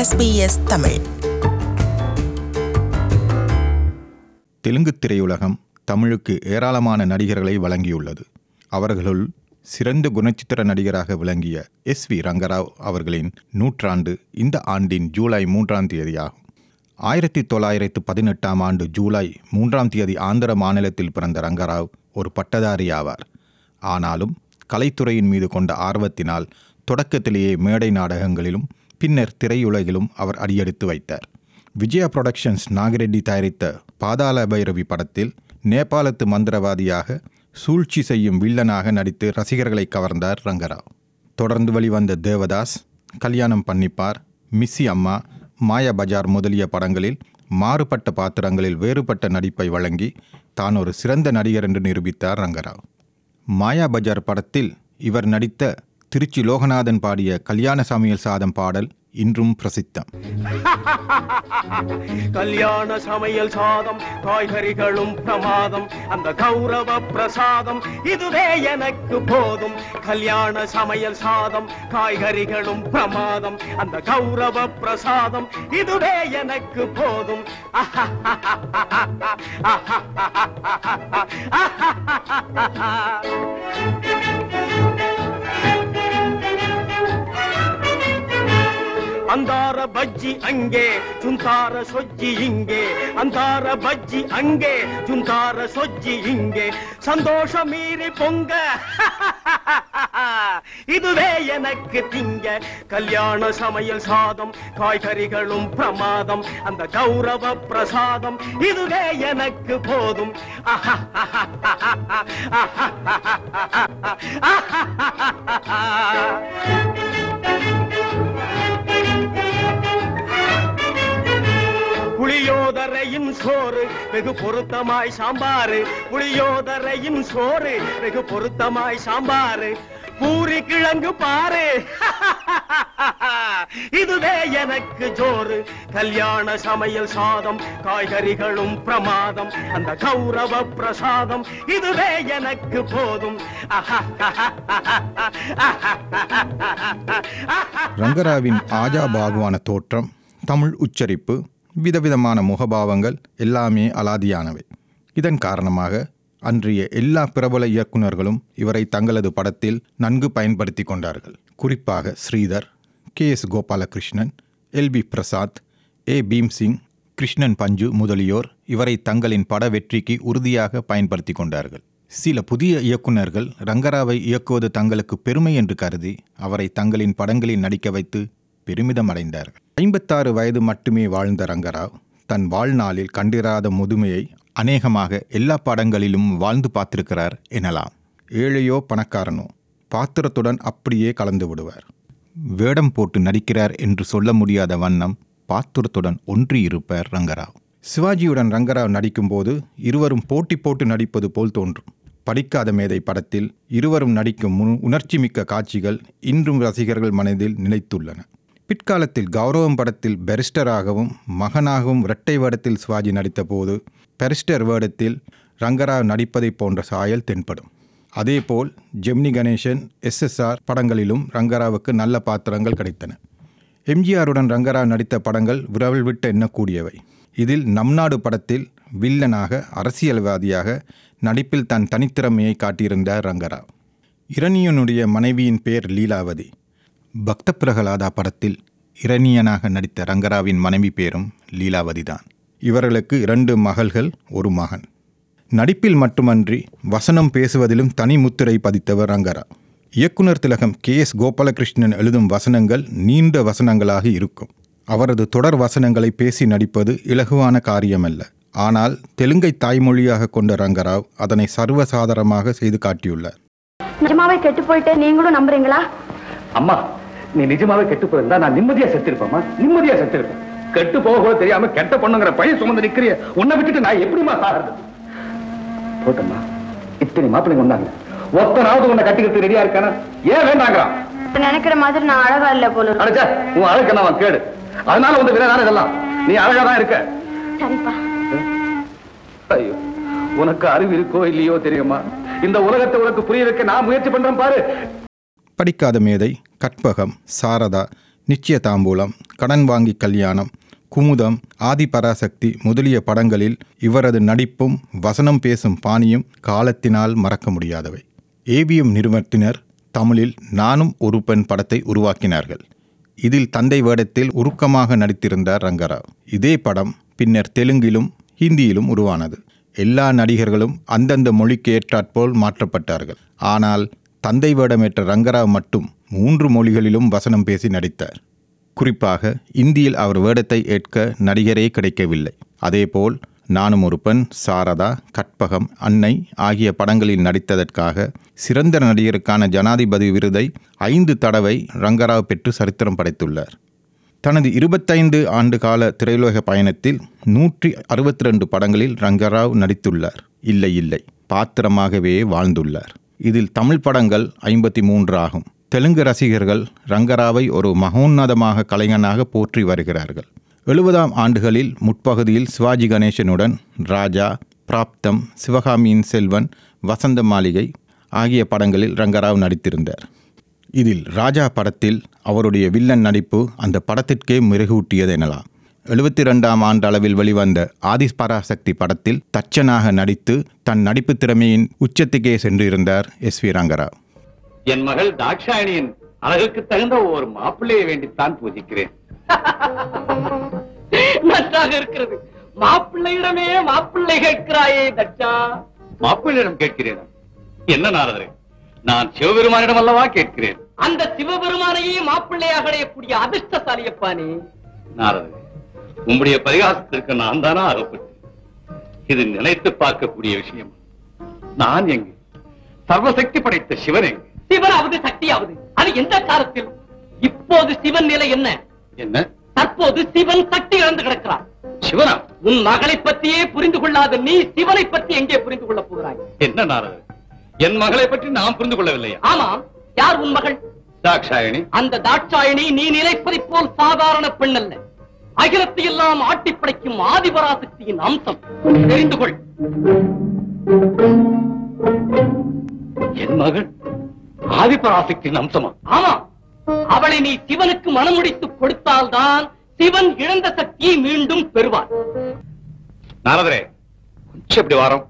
SBS Tamil Telugu திரையுலகம் தமிழுக்கு ஏராளமான நடிகர்களை வழங்கியுள்ளது அவர்களுள் சிறந்த குணச்சித்திர நடிகராக விளங்கிய எஸ் வி ரங்கராவ் அவர்களின் நூற்றாண்டு இந்த ஆண்டின் ஜூலை மூன்றாம் தேதியாகும் ஆயிரத்தி தொள்ளாயிரத்து பதினெட்டாம் ஆண்டு ஜூலை மூன்றாம் தேதி ஆந்திர மாநிலத்தில் பிறந்த ரங்கராவ் ஒரு பட்டதாரி ஆவார் ஆனாலும் கலைத்துறையின் மீது கொண்ட ஆர்வத்தினால் தொடக்கத்திலேயே மேடை நாடகங்களிலும் பின்னர் திரையுலகிலும் அவர் அடியெடுத்து வைத்தார் விஜயா புரொடக்ஷன்ஸ் நாகிரெட்டி தயாரித்த பாதாள பைரவி படத்தில் நேபாளத்து மந்திரவாதியாக சூழ்ச்சி செய்யும் வில்லனாக நடித்து ரசிகர்களை கவர்ந்தார் ரங்கராவ் தொடர்ந்து வெளிவந்த தேவதாஸ் கல்யாணம் பண்ணிப்பார் மிஸ்ஸி அம்மா மாயா பஜார் முதலிய படங்களில் மாறுபட்ட பாத்திரங்களில் வேறுபட்ட நடிப்பை வழங்கி தான் ஒரு சிறந்த நடிகர் என்று நிரூபித்தார் ரங்கராவ் மாயா பஜார் படத்தில் இவர் நடித்த திருச்சி லோகநாதன் பாடிய கல்யாண சமையல் சாதம் பாடல் இன்றும் பிரசித்தம் கல்யாண சமையல் சாதம் காய்கறிகளும் பிரமாதம் அந்த கௌரவ பிரசாதம் இதுவே எனக்கு போதும் கல்யாண சமையல் சாதம் காய்கறிகளும் பிரமாதம் அந்த கௌரவ பிரசாதம் இதுவே எனக்கு போதும் அந்தார பஜ்ஜி அங்கே சுந்தார சொஜ்ஜி இங்கே அந்தார பஜ்ஜி அங்கே சுந்தார சொஜ்ஜி இங்கே சந்தோஷம் மீறி பொங்க இதுவே எனக்கு திங்க கல்யாண சமையல் சாதம் காய்கறிகளும் பிரமாதம் அந்த கௌரவ பிரசாதம் இதுவே எனக்கு போதும் புளியோதரையின் சோறு வெகு பொருத்தமாய் சாம்பாரு புளியோதரையின் சோறு வெகு பொருத்தமாய் சாம்பாரு பூரி கிழங்கு பாரு இதுவே எனக்கு ஜோறு கல்யாண சமையல் சாதம் காய்கறிகளும் பிரமாதம் அந்த கௌரவ பிரசாதம் இதுவே எனக்கு போதும் ரங்கராவின் ஆஜா பாகுவான தோற்றம் தமிழ் உச்சரிப்பு விதவிதமான முகபாவங்கள் எல்லாமே அலாதியானவை இதன் காரணமாக அன்றைய எல்லா பிரபல இயக்குநர்களும் இவரை தங்களது படத்தில் நன்கு பயன்படுத்தி கொண்டார்கள் குறிப்பாக Sridhar K S Gopalakrishnan L P Prasad A Bhimsingh Krishnan Panju முதலியோர் இவரை தங்களின் பட வெற்றிக்கு உறுதியாக பயன்படுத்தி கொண்டார்கள் சில புதிய இயக்குநர்கள் ரங்கராவை இயக்குவது தங்களுக்கு பெருமை என்று கருதி அவரை தங்களின் படங்களில் நடிக்க வைத்து பெருமிதம் அடைந்தார்கள் ஐம்பத்தாறு வயது மட்டுமே வாழ்ந்த ரங்கராவ் தன் வாழ்நாளில் கண்டிராத முதுமையை அநேகமாக எல்லா படங்களிலும் வாழ்ந்து பார்த்திருக்கிறார் எனலாம் ஏழையோ பணக்காரனோ பாத்திரத்துடன் அப்படியே கலந்து விடுவார் வேடம் போட்டு நடிக்கிறார் என்று சொல்ல முடியாத வண்ணம் பாத்திரத்துடன் ஒன்றி இருப்பார் ரங்கராவ் சிவாஜியுடன் ரங்கராவ் நடிக்கும்போது இருவரும் போட்டி போட்டு நடிப்பது போல் தோன்றும் படிக்காத மேதை படத்தில் இருவரும் நடிக்கும் முன் உணர்ச்சிமிக்க காட்சிகள் இன்றும் ரசிகர்கள் மனதில் நிலைத்துள்ளன பிற்காலத்தில் கௌரவம் படத்தில் பெரிஸ்டராகவும் மகனாகவும் இரட்டை வேடத்தில் சிவாஜி நடித்தபோது பெரிஸ்டர் வேடத்தில் ரங்கராவ் நடிப்பதைப் போன்ற சாயல் தென்படும் அதேபோல் ஜெமினி கணேசன் எஸ்எஸ்ஆர் படங்களிலும் ரங்கராவுக்கு நல்ல பாத்திரங்கள் கிடைத்தன எம்ஜிஆருடன் ரங்கராவ் நடித்த படங்கள் விரவல் விட்டு எண்ணக்கூடியவை இதில் நம் நாடு படத்தில் வில்லனாக அரசியல்வாதியாக நடிப்பில் தன் தனித்திறமையை காட்டியிருந்தார் ரங்கராவ் இரணியனுடைய மனைவியின் பேர் லீலாவதி பக்த பிரகலாதா படத்தில் இரணியனாக நடித்த ரங்கராவின் மனைவி பேரும் லீலாவதிதான் இவர்களுக்கு இரண்டு மகள்கள் ஒரு மகன் நடிப்பில் மட்டுமன்றி வசனம் பேசுவதிலும் தனி முத்திரை பதித்தவர் ரங்கரா இயக்குனர் திலகம் கே எஸ் கோபாலகிருஷ்ணன் எழுதும் வசனங்கள் நீண்ட வசனங்களாக இருக்கும் அவரது தொடர் வசனங்களை பேசி நடிப்பது இலகுவான காரியமல்ல ஆனால் தெலுங்கை தாய்மொழியாக கொண்ட ரங்கராவ் அதனை சர்வசாதாரணமாக செய்து காட்டியுள்ளார் நிஜமாவே கெட்டு போயிட்டு நீங்களும் நம்புறீங்களா அம்மா நீ நிஜமாவே கெட்டு போயிருந்தா நான் நிம்மதியா செத்திருப்பேம்மா நிம்மதியா செத்திருப்பேன் கெட்டு போக கூட தெரியாம கெட்ட பொண்ணுங்கிற பையன் சுமந்து நிக்கிறிய உன்னை விட்டுட்டு நான் எப்படிமா சாகிறது போட்டம்மா இத்தனை மாப்பிள்ளைங்க வந்தாங்க ஒத்தனாவது உன்னை கட்டிக்கிறது ரெடியா இருக்கானா ஏன் வேண்டாங்கிறான் நினைக்கிற மாதிரி நான் அழகா இல்ல போல இருக்கு. அடைச்சா உன் அழகு நான் கேடு அதனால வந்து விளையாட இதெல்லாம் நீ அழகா தான் இருக்க சரிப்பா ஐயோ உனக்கு அறிவு இருக்கோ இல்லையோ தெரியுமா இந்த உலகத்தை உனக்கு புரிய வைக்க நான் முயற்சி பண்றேன் பாரு படிக்காத மேதை கற்பகம் சாரதா நிச்சய தாம்பூலம் கடன் வாங்கி கல்யாணம் குமுதம் ஆதிபராசக்தி முதலிய படங்களில் இவரது நடிப்பும் வசனம் பேசும் பாணியும் காலத்தினால் மறக்க முடியாதவை ஏவிஎம் நிறுவனத்தினர் தமிழில் நானும் ஒரு பெண் படத்தை உருவாக்கினார்கள் இதில் தந்தை வேடத்தில் உருக்கமாக நடித்திருந்தார் ரங்கராவ் இதே படம் பின்னர் தெலுங்கிலும் ஹிந்தியிலும் உருவானது எல்லா நடிகர்களும் அந்தந்த மொழிக்கு ஏற்றாற்போல் மாற்றப்பட்டார்கள் ஆனால் தந்தை வேடமேற்ற ரங்கராவ் மட்டும் மூன்று மொழிகளிலும் வசனம் பேசி நடித்தார் குறிப்பாக இந்தியில் அவர் வேடத்தை ஏற்க நடிகரே கிடைக்கவில்லை அதேபோல் நானும் ஒரு பெண் சாரதா கற்பகம் அன்னை ஆகிய படங்களில் நடித்ததற்காக சிறந்த நடிகருக்கான ஜனாதிபதி விருதை ஐந்து தடவை ரங்கராவ் பெற்று சரித்திரம் படைத்துள்ளார் தனது இருபத்தைந்து ஆண்டு கால திரையுலக பயணத்தில் நூற்றி அறுபத்தி ரெண்டு படங்களில் ரங்கராவ் நடித்துள்ளார் இல்லை இல்லை பாத்திரமாகவே வாழ்ந்துள்ளார் இதில் தமிழ் படங்கள் ஐம்பத்தி மூன்று ஆகும் தெலுங்கு ரசிகர்கள் ரங்கராவை ஒரு மகோன்னதமாக கலைஞனாக போற்றி வருகிறார்கள் எழுபதாம் ஆண்டுகளில் முற்பகுதியில் சிவாஜி கணேசனுடன் ராஜா பிராப்தம் சிவகாமியின் செல்வன் வசந்த மாளிகை ஆகிய படங்களில் ரங்கராவ் நடித்திருந்தார் இதில் ராஜா படத்தில் அவருடைய வில்லன் நடிப்பு அந்த படத்திற்கே மெருகூட்டியது எனலாம் எழுபத்தி ரெண்டாம் ஆண்டு அளவில் வெளிவந்த ஆதிபராசக்தி படத்தில் தச்சனாக நடித்து தன் நடிப்பு திறமையின் உச்சத்துக்கே சென்றிருந்தார் எஸ் வி ரங்கராவ் என் மகள் தாட்சாயணியின் அழகுக்கு தகுந்த ஒரு மாப்பிள்ளையை வேண்டித்தான் பூஜிக்கிறேன் நன்றாக இருக்கிறது மாப்பிள்ளையிடமே மாப்பிள்ளை கேட்கிறாயே தச்சா மாப்பிள்ளையிடம் கேட்கிறேன் என்ன நாரதரே நான் சிவபெருமானிடம் அல்லவா கேட்கிறேன் அந்த சிவபெருமானையே மாப்பிள்ளையாக அடையக்கூடிய அதிர்ஷ்டசாலியப்பா நீ நாரதரே உம்முடைய பரிகாசத்திற்கு நான் தானா அகப்பட்டு இது நினைத்து பார்க்கக்கூடிய விஷயம் நான் எங்கு சர்வசக்தி படைத்த சிவன் எங்கு சிவனாவது சக்தியாவது அது எந்த காலத்தில் இப்போது சிவன் நிலை என்ன என்ன தற்போது சிவன் சக்தி இழந்து கிடக்கிறார் சிவனா உன் மகளை பற்றியே புரிந்து கொள்ளாத நீ சிவனை பற்றி எங்கே புரிந்து கொள்ளப் போகிறாய் என்ன நாரதர் என் மகளை பற்றி நான் புரிந்து கொள்ளவில்லையா ஆமாம் யார் உன் மகள் தாக்ஷாயணி அந்த தாட்சாயணி நீ நினைப்பதைப் போல் சாதாரண பெண் அல்ல அகிலத்தை எல்லாம் ஆட்டிப் படைக்கும் ஆதிபராசக்தியின் அம்சம் தெரிந்து கொள் என் மகள் ஆதிபராசக்தியின் அம்சமா ஆமா அவளை நீ சிவனுக்கு மனமுடித்து கொடுத்தால்தான் சிவன் இழந்த சக்தியை மீண்டும் பெறுவார் நாரதரே கொஞ்சம் இப்படி வாரம்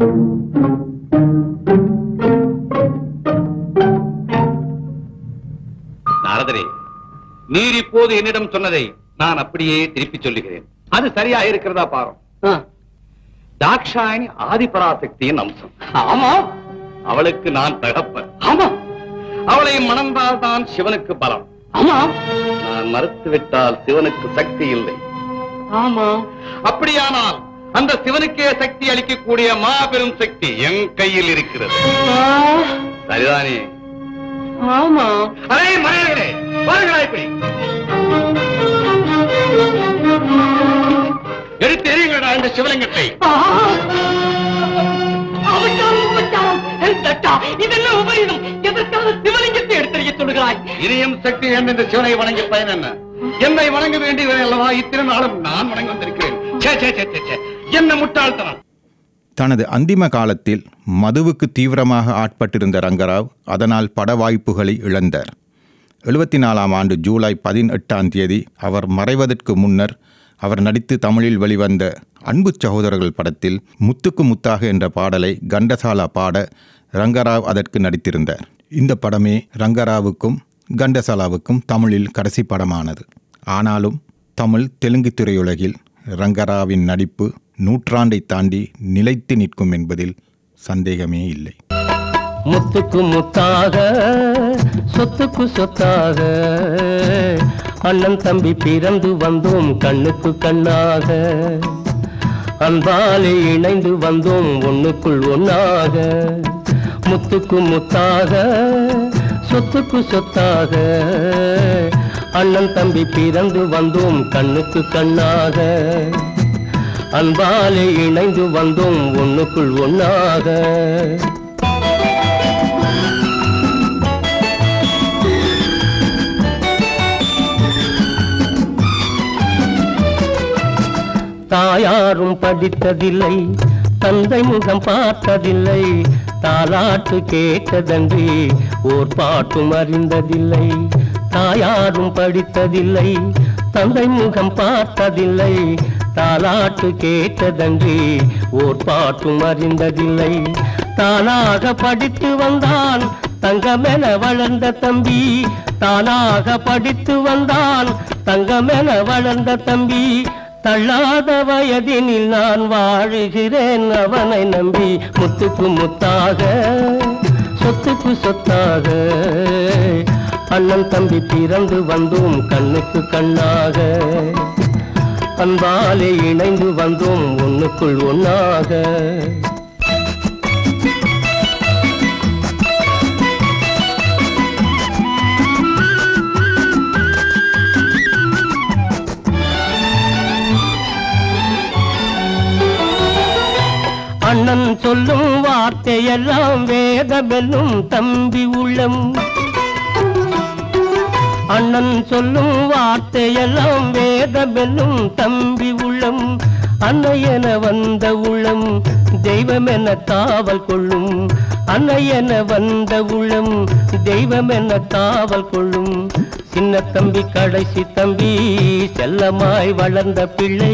நாரதரே நீர் இப்போது என்னிடம் சொன்னதை நான் அப்படியே திருப்பி சொல்லுகிறேன் அது சரியா இருக்கிறதா பாரும் தாக்ஷாயணி ஆதிபராசக்தியின் அம்சம் ஆமா அவளுக்கு நான் தகப்பன் ஆமா அவளை மணந்தால் தான் சிவனுக்கு பலம் ஆமா நான் மறுத்துவிட்டால் சிவனுக்கு சக்தி இல்லை ஆமா அப்படியானால் அந்த சிவனுக்கே சக்தி அளிக்கக்கூடிய மாபெரும் சக்தி என் கையில் இருக்கிறது சரிதானே ஆமா அரே மறையர்களே வாருங்களா இப்படி எடுத்து எறியுங்களடா இந்த சிவலிங்கத்தை அவச்சாரம் உபச்சாரம் தட்டா இதெல்லாம் உபரிதம் எதற்காக சிவலிங்கத்தை எடுத்தறிய சொல்லுகிறாய் இனியும் சக்தி என்ற இந்த சிவனை வணங்கி பயன் என்ன என்னை வணங்க வேண்டியது அல்லவா இத்தனை நாளும் நான் வணங்கி வந்திருக்கிறேன் சே, சே, சே, சே, சே. என்ன முட்டாள்தனம் தனது அந்திம காலத்தில் மதுவுக்கு தீவிரமாக ஆட்பட்டிருந்த ரங்கராவ் அதனால் பட வாய்ப்புகளை இழந்தார் எழுபத்தி நாலாம் ஆண்டு ஜூலை பதினெட்டாம் தேதி அவர் மறைவதற்கு முன்னர் அவர் நடித்து தமிழில் வெளிவந்த அன்பு சகோதரர்கள் படத்தில் முத்துக்கு முத்தாக என்ற பாடலை கண்டசாலா பாட ரங்கராவ் அதற்கு நடித்திருந்தார் இந்த படமே ரங்கராவுக்கும் கண்டசாலாவுக்கும் தமிழில் கடைசி படமானது ஆனாலும் தமிழ் தெலுங்கு திரையுலகில் ரங்கராவின் நடிப்பு நூற்றாண்டை தாண்டி நிலைத்து நிற்கும் என்பதில் சந்தேகமே இல்லை முத்துக்கு முத்தாக சொத்துக்கு சொத்தாக அண்ணன் தம்பி பிறந்து வந்தோம் கண்ணுக்கு கண்ணாக அன்பாலே இணைந்து வந்தோம் ஒண்ணுக்குள் ஒண்ணாக முத்துக்கு முத்தாக சொத்துக்கு சொத்தாக அண்ணன் தம்பி பிறந்து வந்தோம் கண்ணுக்கு கண்ணாக அன்பாலே இணைந்து வந்தோம் ஒண்ணுக்குள் ஒண்ணாக தாயாரும் படித்ததில்லை தந்தை முகம் பார்த்ததில்லை தாலாட்டு கேட்டதன்றி ஓர் பாட்டும் அறிந்ததில்லை தாயாரும் படித்ததில்லை தந்தை முகம் பார்த்ததில்லை தாலாட்டு கேட்டதன்றி ஓர் பாட்டும் அறிந்ததில்லை தானாக படித்து வந்தான் தங்கமென வளர்ந்த தம்பி தானாக படித்து வந்தான் தங்கமென வளர்ந்த தம்பி தள்ளாத வயதினில் நான் வாழுகிறேன் அவனை நம்பி முத்துக்கு முத்தாக சொத்துக்கு சொத்தாக அண்ணன் தம்பி பிறந்து வந்தோம் கண்ணுக்கு கண்ணாக அன்பாலே இணைந்து வந்தோம் ஒண்ணுக்குள் ஒண்ணாக அண்ணன் சொல்லும் வார்த்தையெல்லாம் வேதமெல்லும் தம்பி உள்ளம் அண்ணன் சொல்லும் வார்த்தையெல்லாம் வேதமெல்லும் தம்பி உள்ளம் அன்னையென வந்த உள்ளம் தெய்வமென காவல் கொள்ளும் அன்னையென வந்த உள்ளம் தெய்வமென காவல் கொள்ளும் சின்ன தம்பி கடைசி தம்பி செல்லமாய் வளர்ந்த பிள்ளை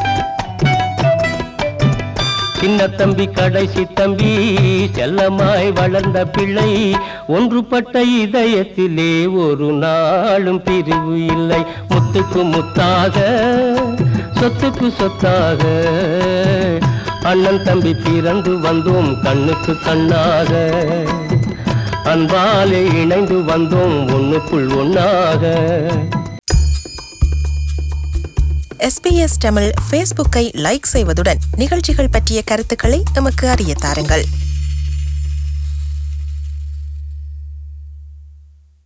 சின்ன தம்பி கடைசி தம்பி செல்லமாய் வளர்ந்த பிள்ளை ஒன்றுபட்ட இதயத்திலே ஒரு நாளும் பிரிவு இல்லை முத்துக்கு முத்தாக சொத்துக்கு சொத்தாக அண்ணன் தம்பி பிறந்து வந்தோம் கண்ணுக்கு கண்ணாக அன்பாலே இணைந்து வந்தோம் ஒண்ணுக்குள் ஒண்ணாக எஸ்பிஎஸ் தமிழ் ஃபேஸ்புக்கை லைக் செய்வதுடன் நிகழ்ச்சிகள் பற்றிய கருத்துக்களை எமக்கு அறிய தாருங்கள்